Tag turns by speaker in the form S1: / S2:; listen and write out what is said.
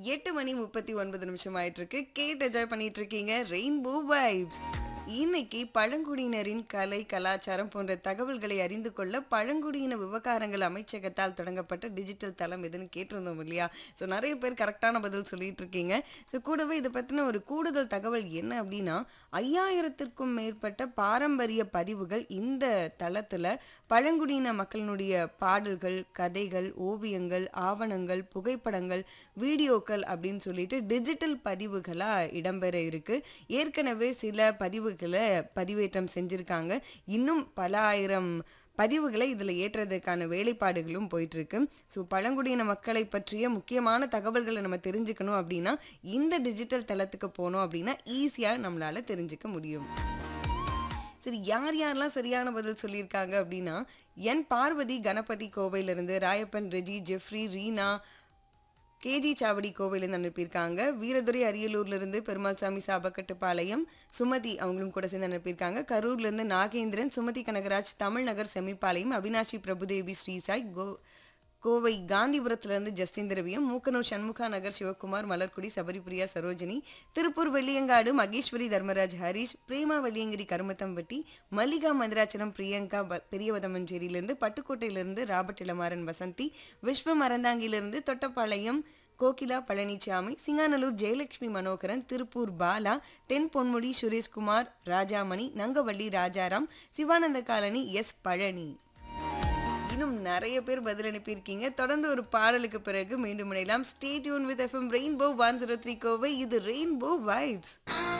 S1: எட்டு மணி முப்பத்தி ஒன்பது நிமிஷம் ஆயிட்டு இருக்கு கேட்டு என்ஜாய் பண்ணிட்டு இருக்கீங்க ரெயின்போ வைப்ஸ் இன்னைக்கு பழங்குடியினரின் கலை கலாச்சாரம் போன்ற தகவல்களை அறிந்து கொள்ள பழங்குடியின விவகாரங்கள் அமைச்சகத்தால் தொடங்கப்பட்ட டிஜிட்டல் தளம் எதுன்னு கேட்டிருந்தோம் இல்லையா ஸோ நிறைய பேர் கரெக்டான பதில் சொல்லிட்டு இருக்கீங்க ஸோ கூடவே இதை பற்றின ஒரு கூடுதல் தகவல் என்ன அப்படின்னா ஐயாயிரத்திற்கும் மேற்பட்ட பாரம்பரிய பதிவுகள் இந்த தளத்தில் பழங்குடியின மக்களினுடைய பாடல்கள் கதைகள் ஓவியங்கள் ஆவணங்கள் புகைப்படங்கள் வீடியோக்கள் அப்படின்னு சொல்லிட்டு டிஜிட்டல் பதிவுகளாக இடம்பெற இருக்கு ஏற்கனவே சில பதிவுகளை பதிவேற்றம் செஞ்சுருக்காங்க இன்னும் பல ஆயிரம் பதிவுகளை இதில் ஏற்றுறதுக்கான வேலைப்பாடுகளும் போயிட்டு இருக்கு ஸோ பழங்குடியின மக்களை பற்றிய முக்கியமான தகவல்களை நம்ம தெரிஞ்சுக்கணும் அப்படின்னா இந்த டிஜிட்டல் தளத்துக்கு போனோம் அப்படின்னா ஈஸியாக நம்மளால தெரிஞ்சுக்க முடியும் சரி யார் யாரெல்லாம் சரியான பதில் சொல்லியிருக்காங்க அப்படின்னா என் பார்வதி கணபதி கோவையிலிருந்து ராயப்பன் ரெஜி ஜெஃப்ரி ரீனா கேஜி சாவடி கோவிலேருந்து அனுப்பியிருக்காங்க வீரதுரை அரியலூர்லேருந்து பெருமாள் சாமி சாபக்கட்டுப்பாளையம் சுமதி அவங்களும் கூட சேர்ந்து அனுப்பியிருக்காங்க கரூர்லேருந்து நாகேந்திரன் சுமதி கனகராஜ் தமிழ்நகர் செமிப்பாளையம் அவினாஷி பிரபுதேவி ஸ்ரீசாய் கோ கோவை காந்திபுரத்திலிருந்து ஜஸ்டின் திரவியம் மூக்கனூர் சண்முகா நகர் சிவகுமார் மலர்குடி சபரிபிரியா சரோஜினி திருப்பூர் வெள்ளியங்காடு மகேஸ்வரி தர்மராஜ் ஹரிஷ் பிரேமா வெள்ளியங்கிரி கருமத்தம்பட்டி மல்லிகா மந்திராச்சலம் பிரியங்கா ப- பெரியவதமஞ்சேரியிலிருந்து பட்டுக்கோட்டையிலிருந்து ராபர்ட் இளமாறன் வசந்தி விஸ்வம் அறந்தாங்கியிலிருந்து தொட்டப்பாளையம் கோகிலா பழனிசாமி சிங்காநல்லூர் ஜெயலட்சுமி மனோகரன் திருப்பூர் பாலா தென் பொன்முடி சுரேஷ்குமார் ராஜாமணி நங்கவள்ளி ராஜாராம் சிவானந்த காலனி எஸ் பழனி இன்னும் நிறைய பேர் பதில் அனுப்பியிருக்கீங்க தொடர்ந்து ஒரு பாடலுக்கு பிறகு மீண்டும் இணையலாம் stay tune with FM rainbow one zero three Kovai இது ரெயின்போ வைப்ஸ்